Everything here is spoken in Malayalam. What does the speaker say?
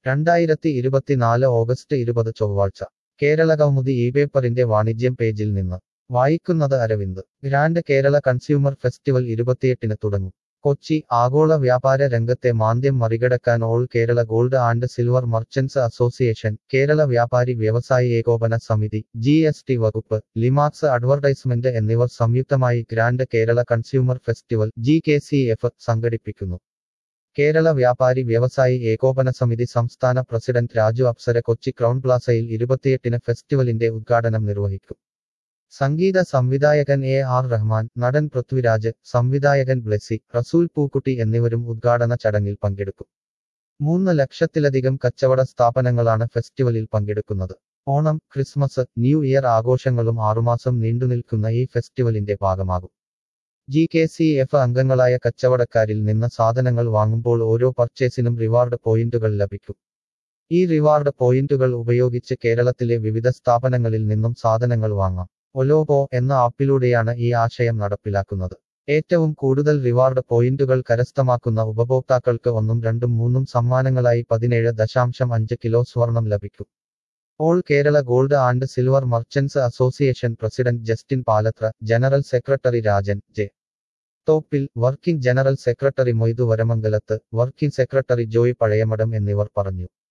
രണ്ടായിരത്തി ഇരുപത്തിനാല് ഓഗസ്റ്റ് ഇരുപത് ചൊവ്വാഴ്ച കേരള കൗമുദി ഈ പേപ്പറിന്റെ വാണിജ്യം പേജിൽ നിന്ന് വായിക്കുന്നത് Aravind grand Kerala consumer festival ഇരുപത്തിയെട്ടിന് തുടങ്ങും കൊച്ചി ആഗോള വ്യാപാര രംഗത്തെ മാന്ദ്യം മറികടക്കാൻ all Kerala gold and silver merchants association Kerala വ്യാപാരി വ്യവസായി ഏകോപന സമിതി ജി എസ് ടി വകുപ്പ് ലിമാക്സ് അഡ്വർടൈസ്മെന്റ് എന്നിവർ സംയുക്തമായി grand Kerala consumer festival G K C F സംഘടിപ്പിക്കുന്നു കേരള വ്യാപാരി വ്യവസായി ഏകോപന സമിതി സംസ്ഥാന പ്രസിഡന്റ് രാജു അപ്സര കൊച്ചി ക്രൗൺ പ്ലാസയിൽ ഇരുപത്തിയെട്ടിന് ഫെസ്റ്റിവലിന്റെ ഉദ്ഘാടനം നിർവഹിക്കും സംഗീത സംവിധായകൻ എ ആർ റഹ്മാൻ നടൻ പൃഥ്വിരാജ് സംവിധായകൻ ബ്ലെസി റസൂൽ പൂക്കുട്ടി എന്നിവരും ഉദ്ഘാടന ചടങ്ങിൽ പങ്കെടുക്കും മൂന്ന് ലക്ഷത്തിലധികം കച്ചവട സ്ഥാപനങ്ങളാണ് ഫെസ്റ്റിവലിൽ പങ്കെടുക്കുന്നത് ഓണം ക്രിസ്മസ് ന്യൂ ഇയർ ആഘോഷങ്ങളും ആറുമാസം നീണ്ടുനിൽക്കുന്ന ഈ ഫെസ്റ്റിവലിന്റെ ഭാഗമാകും ജി കെ സി എഫ് അംഗങ്ങളായ കച്ചവടക്കാരിൽ നിന്ന് സാധനങ്ങൾ വാങ്ങുമ്പോൾ ഓരോ പർച്ചേസിനും റിവാർഡ് പോയിന്റുകൾ ലഭിക്കും ഈ റിവാർഡ് പോയിന്റുകൾ ഉപയോഗിച്ച് കേരളത്തിലെ വിവിധ സ്ഥാപനങ്ങളിൽ നിന്നും സാധനങ്ങൾ വാങ്ങാം ഒലോബോ എന്ന ആപ്പിലൂടെയാണ് ഈ ആശയം നടപ്പിലാക്കുന്നത് ഏറ്റവും കൂടുതൽ റിവാർഡ് പോയിന്റുകൾ കരസ്ഥമാക്കുന്ന ഉപഭോക്താക്കൾക്ക് ഒന്നും രണ്ടും മൂന്നും സമ്മാനങ്ങളായി പതിനേഴ് ദശാംശം അഞ്ച് കിലോ സ്വർണം ലഭിക്കും all Kerala gold and silver merchants association president Justin Palathra general secretary Rajan J Thoppil working general secretary Moidu Varamangalath working secretary Joy Pazhayamadom എന്നിവർ പറഞ്ഞു